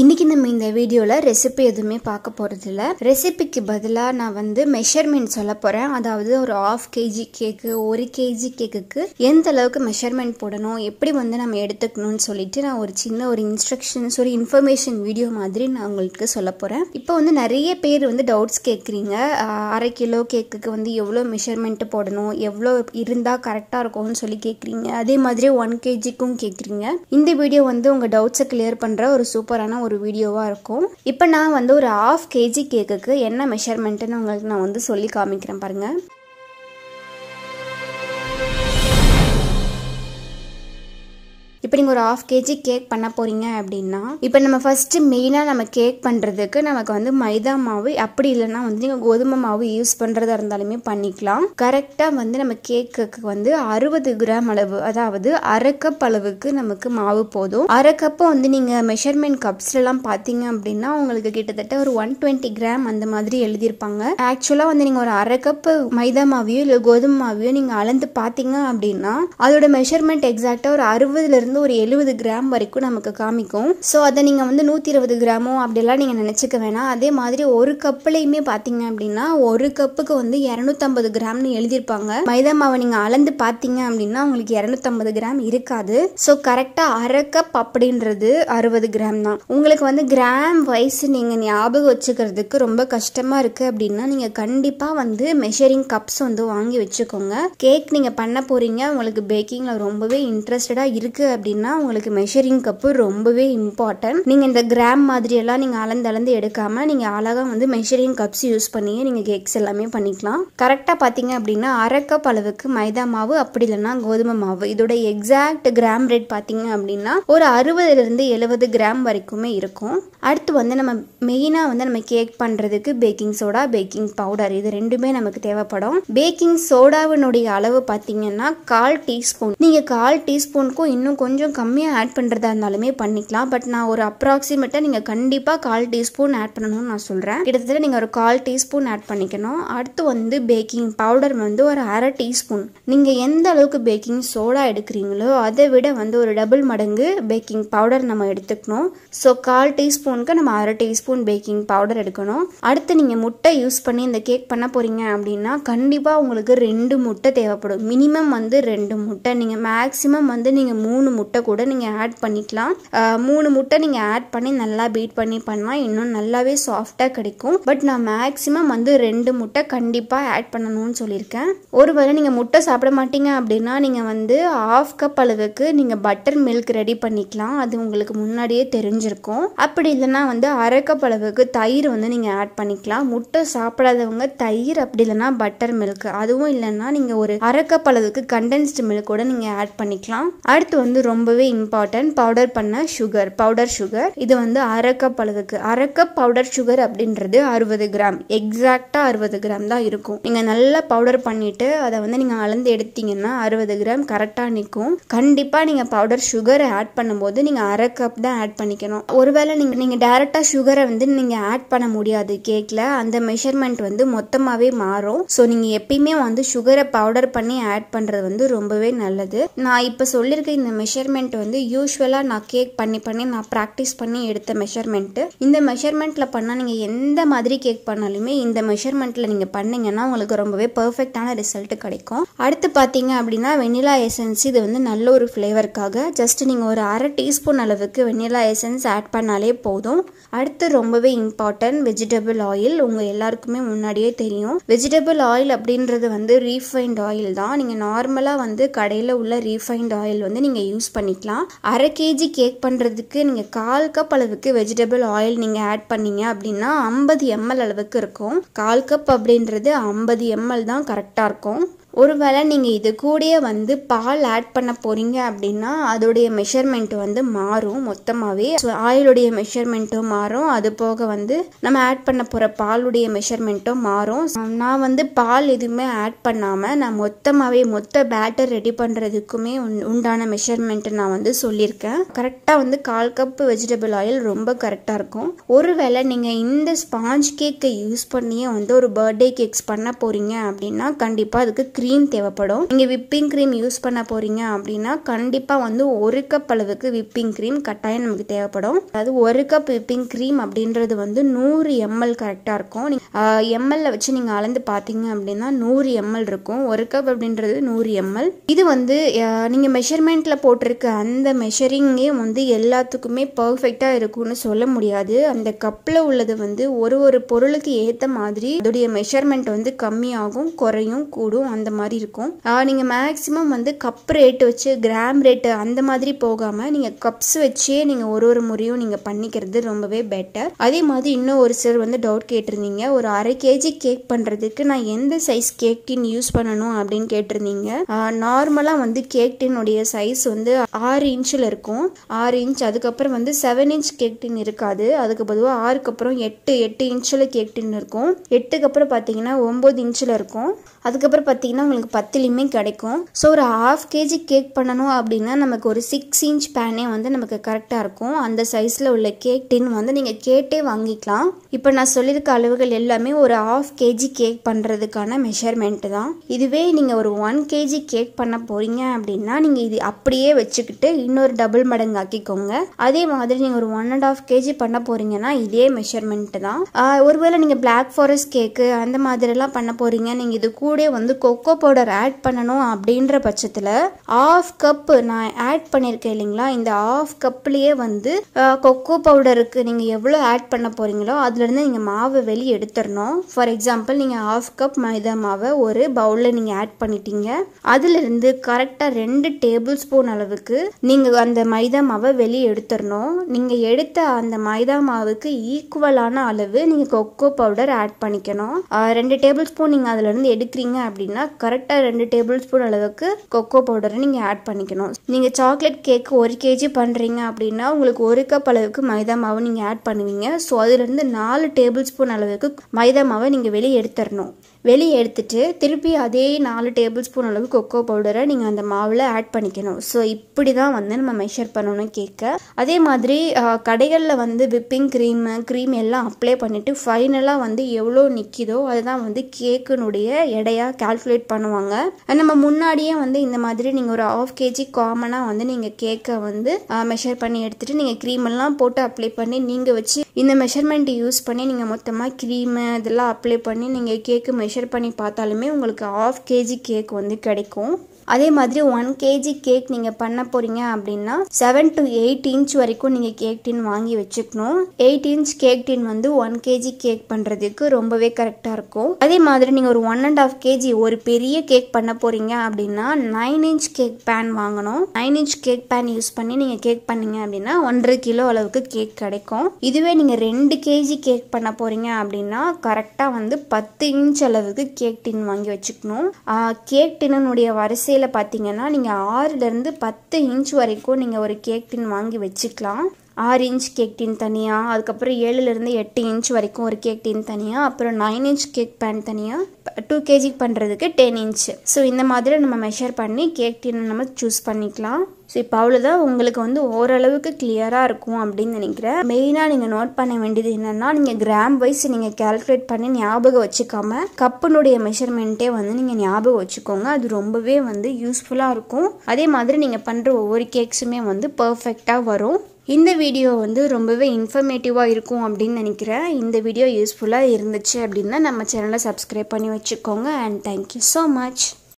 இன்னைக்கு நம்ம இந்த வீடியோவில் ரெசிபி எதுவுமே பார்க்க போகிறதில்ல ரெசிபிக்கு பதிலாக நான் வந்து மெஷர்மெண்ட் சொல்ல போகிறேன் அதாவது ஒரு ஆஃப் கேஜி கேக்கு ஒரு கேஜி கேக்குக்கு எந்த அளவுக்கு மெஷர்மெண்ட் போடணும் எப்படி வந்து நம்ம எடுத்துக்கணும்னு சொல்லிட்டு நான் ஒரு சின்ன ஒரு இன்ஸ்ட்ரக்ஷன்ஸ் ஒரு இன்ஃபர்மேஷன் வீடியோ மாதிரி நான் உங்களுக்கு சொல்ல போகிறேன் இப்போ வந்து நிறைய பேர் வந்து டவுட்ஸ் கேட்குறீங்க அரை கிலோ கேக்குக்கு வந்து எவ்வளோ மெஷர்மெண்ட் போடணும் எவ்வளோ இருந்தால் கரெக்டாக இருக்கும்னு சொல்லி கேட்குறீங்க அதே மாதிரி ஒன் கேஜிக்கும் கேட்குறீங்க இந்த வீடியோ வந்து உங்கள் டவுட்ஸை கிளியர் பண்ணுற ஒரு சூப்பரான ஒரு வீடியோவாக இருக்கும் இப்போ நான் வந்து ஒரு ஆஃப் கேஜி கேக்குக்கு என்ன மெஷர்மெண்ட்டுன்னு உங்களுக்கு நான் வந்து சொல்லி காமிக்கிறேன் பாருங்கள் இப்போ நீங்கள் ஒரு ஆஃப் கேஜி கேக் பண்ண போகிறீங்க அப்படின்னா இப்போ நம்ம ஃபஸ்ட்டு மெயினாக நம்ம கேக் பண்ணுறதுக்கு நமக்கு வந்து மைதா மாவு அப்படி இல்லைன்னா வந்து நீங்கள் கோதுமை மாவு யூஸ் பண்ணுறதா இருந்தாலுமே பண்ணிக்கலாம் கரெக்டாக வந்து நம்ம கேக்குக்கு வந்து அறுபது கிராம் அளவு அதாவது அரை கப் அளவுக்கு நமக்கு மாவு போதும் அரை கப்பை வந்து நீங்கள் மெஷர்மெண்ட் கப்ஸ்லாம் பார்த்தீங்க அப்படின்னா உங்களுக்கு கிட்டத்தட்ட ஒரு ஒன் டுவெண்ட்டி கிராம் அந்த மாதிரி எழுதியிருப்பாங்க ஆக்சுவலாக வந்து நீங்கள் ஒரு அரை கப்பு மைதா மாவையோ இல்லை கோதுமை மாவையோ நீங்கள் அளந்து பார்த்தீங்க அப்படின்னா அதோட மெஷர்மெண்ட் எக்ஸாக்டாக ஒரு அறுபதுல இருந்து ஒரு எழுபது கிராம் வரைக்கும் நமக்கு காமிக்கும் ஸோ அதை நீங்கள் வந்து நூற்றி இருபது கிராமோ அப்படிலாம் நீங்கள் நினச்சிக்க வேணாம் அதே மாதிரி ஒரு கப்புலையுமே பார்த்தீங்க அப்படின்னா ஒரு கப்புக்கு வந்து இரநூத்தம்பது கிராம்னு எழுதியிருப்பாங்க மைதா மாவை நீங்கள் அளந்து பார்த்தீங்க அப்படின்னா உங்களுக்கு இரநூத்தம்பது கிராம் இருக்காது ஸோ கரெக்டாக அரை கப் அப்படின்றது அறுபது கிராம் தான் உங்களுக்கு வந்து கிராம் வைஸ் நீங்கள் ஞாபகம் வச்சுக்கிறதுக்கு ரொம்ப கஷ்டமாக இருக்குது அப்படின்னா நீங்கள் கண்டிப்பாக வந்து மெஷரிங் கப்ஸ் வந்து வாங்கி வச்சுக்கோங்க கேக் நீங்கள் பண்ண போகிறீங்க உங்களுக்கு பேக்கிங்கில் ரொம்பவே இன்ட்ரெஸ்டடாக இருக்குது அப்படின்னா உங்களுக்கு மெஷரிங் கப்பு ரொம்பவே இம்பார்ட்டன்ட் நீங்கள் இந்த கிராம் மாதிரி எல்லாம் நீங்கள் அளந்து அளந்து எடுக்காமல் நீங்கள் அழகாக வந்து மெஷரிங் கப்ஸ் யூஸ் பண்ணி நீங்கள் கேக்ஸ் எல்லாமே பண்ணிக்கலாம் கரெக்டாக பார்த்தீங்க அப்படின்னா அரை கப் அளவுக்கு மைதா மாவு அப்படி இல்லைன்னா கோதுமை மாவு இதோட எக்ஸாக்ட் கிராம் ரேட் பார்த்தீங்க அப்படின்னா ஒரு அறுபதுலேருந்து எழுபது கிராம் வரைக்குமே இருக்கும் அடுத்து வந்து நம்ம மெயினாக வந்து நம்ம கேக் பண்ணுறதுக்கு பேக்கிங் சோடா பேக்கிங் பவுடர் இது ரெண்டுமே நமக்கு தேவைப்படும் பேக்கிங் சோடாவினுடைய அளவு பார்த்தீங்கன்னா கால் டீஸ்பூன் நீங்கள் கால் டீஸ்பூனுக்கும் இன்னும் கொஞ்சம் கம்மியாக ஆட் பண்ணுறதா இருந்தாலுமே பண்ணிக்கலாம் பட் நான் ஒரு அப்ராக்சிமேட்டாக நீங்கள் கண்டிப்பாக கால் டீஸ்பூன் ஆட் பண்ணணும்னு நான் சொல்கிறேன் கிட்டத்தட்ட நீங்கள் ஒரு கால் டீஸ்பூன் ஆட் பண்ணிக்கணும் அடுத்து வந்து பேக்கிங் பவுடர் வந்து ஒரு அரை டீஸ்பூன் நீங்கள் எந்த அளவுக்கு பேக்கிங் சோடா எடுக்கிறீங்களோ அதை விட வந்து ஒரு டபுள் மடங்கு பேக்கிங் பவுடர் நம்ம எடுத்துக்கணும் ஸோ கால் டீஸ்பூனுக்கு நம்ம அரை டீஸ்பூன் பேக்கிங் பவுடர் எடுக்கணும் அடுத்து நீங்கள் முட்டை யூஸ் பண்ணி இந்த கேக் பண்ண போகிறீங்க அப்படின்னா கண்டிப்பாக உங்களுக்கு ரெண்டு முட்டை தேவைப்படும் மினிமம் வந்து ரெண்டு முட்டை நீங்கள் மேக்ஸிமம் வந்து நீங்கள் மூணு முட்டை கூட நீங்கள் ஆட் பண்ணிக்கலாம் மூணு முட்டை நீங்கள் ஆட் பண்ணி நல்லா பீட் பண்ணி பண்ணால் இன்னும் நல்லாவே சாஃப்டாக கிடைக்கும் பட் நான் மேக்ஸிமம் வந்து ரெண்டு முட்டை கண்டிப்பாக ஆட் பண்ணணும்னு சொல்லியிருக்கேன் ஒருவேளை நீங்கள் முட்டை சாப்பிட மாட்டீங்க அப்படின்னா நீங்கள் வந்து ஆஃப் கப் அளவுக்கு நீங்கள் பட்டர் மில்க் ரெடி பண்ணிக்கலாம் அது உங்களுக்கு முன்னாடியே தெரிஞ்சிருக்கும் அப்படி இல்லைன்னா வந்து அரை கப் அளவுக்கு தயிர் வந்து நீங்கள் ஆட் பண்ணிக்கலாம் முட்டை சாப்பிடாதவங்க தயிர் அப்படி இல்லைன்னா பட்டர் மில்க் அதுவும் இல்லைன்னா நீங்கள் ஒரு அரை கப் அளவுக்கு கண்டென்ஸ்டு மில்க் கூட நீங்கள் ஆட் பண்ணிக்கலாம் அடுத்து வந்து ரொம்பவே இம்பார்ட்டன்ட் பவுடர் பண்ண சுகர் பவுடர் சுகர் இது வந்து அரை கப் அளவுக்கு அரை கப் பவுடர் சுகர் அப்படின்றது அறுபது கிராம் எக்ஸாக்டாக அறுபது கிராம் தான் இருக்கும் நீங்கள் நல்லா பவுடர் பண்ணிட்டு அதை வந்து நீங்கள் அளந்து எடுத்தீங்கன்னா அறுபது கிராம் கரெக்டாக நிற்கும் கண்டிப்பாக நீங்கள் பவுடர் சுகரை ஆட் பண்ணும்போது நீங்கள் அரை கப் தான் ஆட் பண்ணிக்கணும் ஒருவேளை நீங்கள் நீங்கள் டேரெக்டாக சுகரை வந்து நீங்கள் ஆட் பண்ண முடியாது கேக்கில் அந்த மெஷர்மெண்ட் வந்து மொத்தமாகவே மாறும் ஸோ நீங்கள் எப்பயுமே வந்து சுகரை பவுடர் பண்ணி ஆட் பண்ணுறது வந்து ரொம்பவே நல்லது நான் இப்போ சொல்லியிருக்க இந்த மெஷர்மெண்ட் வந்து யூஸ்வலாக நான் கேக் பண்ணி பண்ணி நான் ப்ராக்டிஸ் பண்ணி எடுத்த மெஷர்மெண்ட்டு இந்த மெஷர்மெண்ட்டில் பண்ணால் நீங்கள் எந்த மாதிரி கேக் பண்ணாலுமே இந்த மெஷர்மெண்ட்டில் நீங்கள் பண்ணீங்கன்னா உங்களுக்கு ரொம்பவே பர்ஃபெக்டான ரிசல்ட் கிடைக்கும் அடுத்து பார்த்தீங்க அப்படின்னா வெனிலா எசன்ஸ் இது வந்து நல்ல ஒரு ஃப்ளேவருக்காக ஜஸ்ட் நீங்கள் ஒரு அரை டீஸ்பூன் அளவுக்கு வெனிலா எசன்ஸ் ஆட் பண்ணாலே போதும் அடுத்து ரொம்பவே இம்பார்ட்டன்ட் வெஜிடபிள் ஆயில் உங்கள் எல்லாருக்குமே முன்னாடியே தெரியும் வெஜிடபிள் ஆயில் அப்படின்றது வந்து ரீஃபைண்ட் ஆயில் தான் நீங்கள் நார்மலாக வந்து கடையில் உள்ள ரீஃபைண்ட் ஆயில் வந்து நீங்கள் யூஸ் பண்ணிக்கலாம் அரை கேஜி கேக் பண்ணுறதுக்கு நீங்கள் கால் கப் அளவுக்கு வெஜிடபிள் ஆயில் நீங்கள் ஆட் பண்ணீங்க அப்படின்னா ஐம்பது எம்எல் அளவுக்கு இருக்கும் கால் கப் அப்படின்றது ஐம்பது எம்எல் தான் கரெக்டாக இருக்கும் ஒருவேளை நீங்கள் இது கூடயே வந்து பால் ஆட் பண்ண போகிறீங்க அப்படின்னா அதோடைய மெஷர்மெண்ட் வந்து மாறும் மொத்தமாகவே ஆயிலுடைய மெஷர்மெண்ட்டும் மாறும் அது போக வந்து நம்ம ஆட் பண்ண போகிற பாலுடைய மெஷர்மெண்ட்டும் மாறும் நான் வந்து பால் எதுவுமே ஆட் பண்ணாமல் நான் மொத்தமாகவே மொத்த பேட்டர் ரெடி பண்ணுறதுக்குமே உண்டான மெஷர்மெண்ட் நான் வந்து சொல்லியிருக்கேன் கரெக்டாக வந்து கால் கப் வெஜிடபிள் ஆயில் ரொம்ப கரெக்டாக இருக்கும் ஒருவேளை நீங்கள் இந்த ஸ்பாஞ்ச் கேக்கை யூஸ் பண்ணியே வந்து ஒரு பர்த்டே கேக்ஸ் பண்ண போகிறீங்க அப்படின்னா கண்டிப்பாக அதுக்கு க்ரீம் தேவைப்படும் நீங்கள் விப்பிங் க்ரீம் யூஸ் பண்ண போகிறீங்க அப்படின்னா கண்டிப்பாக வந்து ஒரு கப் அளவுக்கு விப்பிங் க்ரீம் கட்டாயம் நமக்கு தேவைப்படும் அதாவது ஒரு கப் விப்பிங் க்ரீம் அப்படின்றது வந்து நூறு எம்எல் கரெக்டாக இருக்கும் எம்எல்ல வச்சு நீங்கள் அளந்து பார்த்தீங்க அப்படின்னா நூறு எம்எல் இருக்கும் ஒரு கப் அப்படின்றது நூறு எம்எல் இது வந்து நீங்கள் மெஷர்மெண்ட்டில் போட்டிருக்க அந்த மெஷரிங்கே வந்து எல்லாத்துக்குமே பர்ஃபெக்டாக இருக்கும்னு சொல்ல முடியாது அந்த கப்பில் உள்ளது வந்து ஒரு ஒரு பொருளுக்கு ஏற்ற மாதிரி அதோடைய மெஷர்மெண்ட் வந்து கம்மியாகும் குறையும் கூடும் அந்த மாதிரி இருக்கும் நீங்கள் மேக்ஸிமம் வந்து கப் ரேட் வச்சு கிராம் ரேட்டு அந்த மாதிரி போகாமல் நீங்கள் கப்ஸ் வச்சே நீங்கள் ஒரு ஒரு முறையும் நீங்கள் பண்ணிக்கிறது ரொம்பவே பெட்டர் அதே மாதிரி இன்னும் ஒரு சிலர் வந்து டவுட் கேட்டிருந்தீங்க ஒரு அரை கேஜி கேக் பண்ணுறதுக்கு நான் எந்த சைஸ் கேக் டின் யூஸ் பண்ணணும் அப்படின்னு கேட்டிருந்தீங்க நார்மலாக வந்து கேக் டின்னுடைய சைஸ் வந்து ஆறு இன்ச்சில் இருக்கும் ஆறு இன்ச் அதுக்கப்புறம் வந்து செவன் இன்ச் கேக் டின் இருக்காது அதுக்கு பொதுவாக ஆறுக்கு அப்புறம் எட்டு எட்டு இன்ச்சில் கேக் டின் இருக்கும் எட்டுக்கு அப்புறம் பார்த்தீங்கன்னா ஒம்பது இன்ச்சில் இருக்கும் அதுக்கப்புறம் பார்த்தீங்கன்னா உங்களுக்கு பத்துலேயுமே கிடைக்கும் ஸோ ஒரு ஹாஃப் கேஜி கேக் பண்ணணும் அப்படின்னா நமக்கு ஒரு சிக்ஸ் இன்ச் பேனே வந்து நமக்கு கரெக்டாக இருக்கும் அந்த சைஸில் உள்ள கேக் டின் வந்து நீங்கள் கேட்டே வாங்கிக்கலாம் இப்போ நான் சொல்லியிருக்க அளவுகள் எல்லாமே ஒரு ஹாஃப் கேஜி கேக் பண்ணுறதுக்கான மெஷர்மெண்ட்டு தான் இதுவே நீங்கள் ஒரு ஒன் கேஜி கேக் பண்ண போகிறீங்க அப்படின்னா நீங்கள் இது அப்படியே வச்சுக்கிட்டு இன்னொரு டபுள் மடங்கு ஆக்கிக்கோங்க அதே மாதிரி நீங்கள் ஒரு ஒன் அண்ட் ஆஃப் கேஜி பண்ண போகிறீங்கன்னா இதே மெஷர்மெண்ட்டு தான் ஒருவேளை நீங்கள் பிளாக் ஃபாரஸ்ட் கேக்கு அந்த மாதிரிலாம் பண்ண போகிறீங்க நீங்கள் இது கூட வந்து கொக்கோ பவுடர் ஆட் பண்ணணும் அப்படின்ற பட்சத்தில் ஆஃப் கப் நான் ஆட் பண்ணியிருக்கேன் இல்லைங்களா இந்த ஆஃப் கப்லேயே வந்து கொக்கோ பவுடருக்கு நீங்கள் எவ்வளோ ஆட் பண்ண போகிறீங்களோ அதுலேருந்து நீங்கள் மாவை வெளியே எடுத்துடணும் ஃபார் எக்ஸாம்பிள் நீங்கள் ஆஃப் கப் மைதா மாவை ஒரு பவுலில் நீங்கள் ஆட் பண்ணிட்டீங்க அதுலேருந்து கரெக்டாக ரெண்டு டேபிள் ஸ்பூன் அளவுக்கு நீங்கள் அந்த மைதா மாவை வெளியே எடுத்துடணும் நீங்கள் எடுத்த அந்த மைதா மாவுக்கு ஈக்குவலான அளவு நீங்கள் கொக்கோ பவுடர் ஆட் பண்ணிக்கணும் ரெண்டு டேபிள் ஸ்பூன் நீங்கள் அதுலேருந்து எடுக்கிறீங்க அப்படின்னா கரெக்டாக ரெண்டு டேபிள் ஸ்பூன் அளவுக்கு கொக்கோ பவுடரை நீங்கள் ஆட் பண்ணிக்கணும் நீங்கள் சாக்லேட் கேக் ஒரு கேஜி பண்ணுறீங்க அப்படின்னா உங்களுக்கு ஒரு கப் அளவுக்கு மைதா மாவு நீங்கள் ஆட் பண்ணுவீங்க ஸோ அதுலேருந்து நாலு டேபிள் ஸ்பூன் அளவுக்கு மைதா மாவை நீங்கள் வெளியே எடுத்துடணும் வெளியே எடுத்துட்டு திருப்பி அதே நாலு டேபிள் ஸ்பூன் அளவு கொக்கோ பவுடரை நீங்கள் அந்த மாவில் ஆட் பண்ணிக்கணும் ஸோ இப்படி தான் வந்து நம்ம மெஷர் பண்ணணும் கேட்க அதே மாதிரி கடைகளில் வந்து விப்பிங் க்ரீம் க்ரீம் எல்லாம் அப்ளை பண்ணிவிட்டு ஃபைனலாக வந்து எவ்வளோ நிற்கிதோ அதுதான் வந்து கேக்குனுடைய எடையாக கால்குலேட் பண்ணுவாங்க நம்ம முன்னாடியே வந்து இந்த மாதிரி நீங்கள் ஒரு ஆஃப் கேஜி காமனாக வந்து நீங்கள் கேக்கை வந்து மெஷர் பண்ணி எடுத்துகிட்டு நீங்கள் க்ரீம் எல்லாம் போட்டு அப்ளை பண்ணி நீங்கள் வச்சு இந்த மெஷர்மெண்ட் யூஸ் பண்ணி நீங்கள் மொத்தமாக க்ரீமு இதெல்லாம் அப்ளை பண்ணி நீங்கள் கேக்கு மெஷர் பண்ணி பார்த்தாலுமே உங்களுக்கு ஆஃப் கேஜி கேக் வந்து கிடைக்கும் அதே மாதிரி ஒன் கேஜி கேக் நீங்கள் பண்ண போகிறீங்க அப்படின்னா செவன் டு எயிட் இன்ச் வரைக்கும் நீங்கள் கேக் டின் வாங்கி வச்சுக்கணும் எயிட் இன்ச் கேக் டின் வந்து ஒன் கேஜி கேக் பண்ணுறதுக்கு ரொம்பவே கரெக்டாக இருக்கும் அதே மாதிரி நீங்கள் ஒரு ஒன் அண்ட் ஆஃப் கேஜி ஒரு பெரிய கேக் பண்ண போகிறீங்க அப்படின்னா நைன் இன்ச் கேக் பேன் வாங்கணும் nine inch cake pan use பண்ணி நீங்கள் கேக் பண்ணீங்க அப்படின்னா ஒன்றரை கிலோ அளவுக்கு கேக் கிடைக்கும் இதுவே நீங்கள் ரெண்டு கேஜி கேக் பண்ண போகிறீங்க அப்படின்னா கரெக்டாக வந்து பத்து இன்ச் அளவுக்கு கேக் டின் வாங்கி வச்சுக்கணும் கேக் டின்னுடைய வரிசை வரிசையில் பார்த்தீங்கன்னா நீங்கள் ஆறுலேருந்து பத்து இன்ச் வரைக்கும் நீங்கள் ஒரு கேக் டின் வாங்கி வச்சுக்கலாம் ஆறு இன்ச் கேக் டின் தனியாக அதுக்கப்புறம் ஏழுலேருந்து எட்டு இன்ச் வரைக்கும் ஒரு கேக் டின் தனியாக அப்புறம் நைன் இன்ச் கேக் பேன் தனியாக டூ கேஜி பண்ணுறதுக்கு டென் இன்ச் ஸோ இந்த மாதிரி நம்ம மெஷர் பண்ணி கேக் டின் நம்ம சூஸ் பண்ணிக்கலாம் ஸோ இப்போ அவ்வளோதான் உங்களுக்கு வந்து ஓரளவுக்கு கிளியராக இருக்கும் அப்படின்னு நினைக்கிறேன் மெயினாக நீங்கள் நோட் பண்ண வேண்டியது என்னென்னா நீங்கள் கிராம் வைஸ் நீங்கள் கேல்குலேட் பண்ணி ஞாபகம் வச்சுக்காம கப்புனுடைய மெஷர்மெண்ட்டே வந்து நீங்கள் ஞாபகம் வச்சுக்கோங்க அது ரொம்பவே வந்து யூஸ்ஃபுல்லாக இருக்கும் அதே மாதிரி நீங்கள் பண்ணுற ஒவ்வொரு கேக்ஸுமே வந்து பர்ஃபெக்டாக வரும் இந்த வீடியோ வந்து ரொம்பவே இன்ஃபர்மேட்டிவாக இருக்கும் அப்படின்னு நினைக்கிறேன் இந்த வீடியோ யூஸ்ஃபுல்லாக இருந்துச்சு அப்படின்னா நம்ம சேனலை சப்ஸ்கிரைப் பண்ணி வச்சுக்கோங்க அண்ட் தேங்க்யூ ஸோ மச்